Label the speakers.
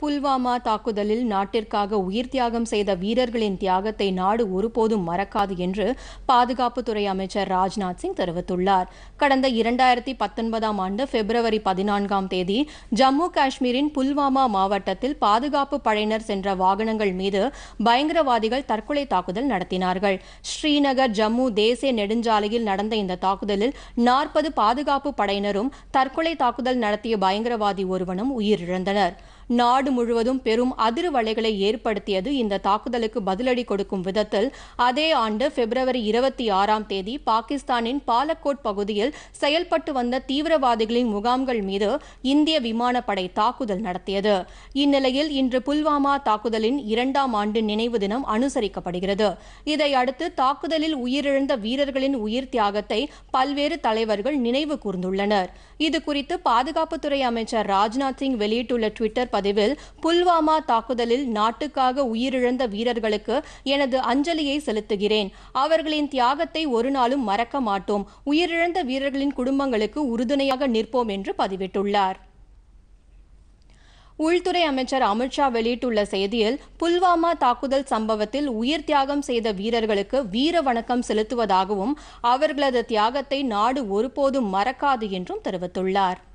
Speaker 1: புல்வாமா தாக்குதலில் நாட்டிற்காக உயிர் தியாகம் செய்த வீரர்களின் தியாகத்தை நாடு ஒருபோதும் மறக்காது என்று பாதுகாப்புத்துறை அமைச்சர் ராஜ்நாத் சிங் தெரிவித்துள்ளார் கடந்த இரண்டாயிரத்தி பத்தொன்பதாம் ஆண்டு பிப்ரவரி பதினான்காம் தேதி ஜம்மு காஷ்மீரின் புல்வாமா மாவட்டத்தில் பாதுகாப்பு படையினர் சென்ற வாகனங்கள் மீது பயங்கரவாதிகள் தற்கொலை தாக்குதல் நடத்தினார்கள் ஸ்ரீநகர் ஜம்மு தேசிய நெடுஞ்சாலையில் நடந்த இந்த தாக்குதலில் நாற்பது பாதுகாப்பு படையினரும் தற்கொலை தாக்குதல் நடத்திய பயங்கரவாதி ஒருவனும் உயிரிழந்தனர் நாடு முழுவதும் பெரும் அதிர்வலைகளை ஏற்படுத்தியது இந்த தாக்குதலுக்கு பதிலடி கொடுக்கும் விதத்தில் அதே ஆண்டு பிப்ரவரி இருபத்தி ஆறாம் தேதி பாகிஸ்தானின் பாலக்கோட் பகுதியில் செயல்பட்டு வந்த தீவிரவாதிகளின் முகாம்கள் மீது இந்திய விமானப்படை தாக்குதல் நடத்தியது இந்நிலையில் இன்று புல்வாமா தாக்குதலின் இரண்டாம் ஆண்டு நினைவு தினம் அனுசரிக்கப்படுகிறது இதையடுத்து தாக்குதலில் உயிரிழந்த வீரர்களின் உயிர் தியாகத்தை பல்வேறு தலைவர்கள் நினைவு கூர்ந்துள்ளனர் இதுகுறித்து பாதுகாப்புத்துறை அமைச்சர் ராஜ்நாத் சிங் வெளியிட்டுள்ள ட்விட்டர் பதிவில் புல்வாமா தாக்குதலில் நாட்டுக்காக உயிரிழந்த வீரர்களுக்கு எனது அஞ்சலியை செலுத்துகிறேன் அவர்களின் தியாகத்தை ஒரு நாளும் மறக்க மாட்டோம் உயிரிழந்த வீரர்களின் குடும்பங்களுக்கு உறுதுணையாக நிற்போம் என்று பதிவிட்டுள்ளார் உள்துறை அமைச்சர் அமித்ஷா வெளியிட்டுள்ள செய்தியில் புல்வாமா தாக்குதல் சம்பவத்தில் உயிர் தியாகம் செய்த வீரர்களுக்கு வீர வணக்கம் செலுத்துவதாகவும் அவர்களது தியாகத்தை நாடு ஒருபோதும் மறக்காது என்றும் தெரிவித்துள்ளார்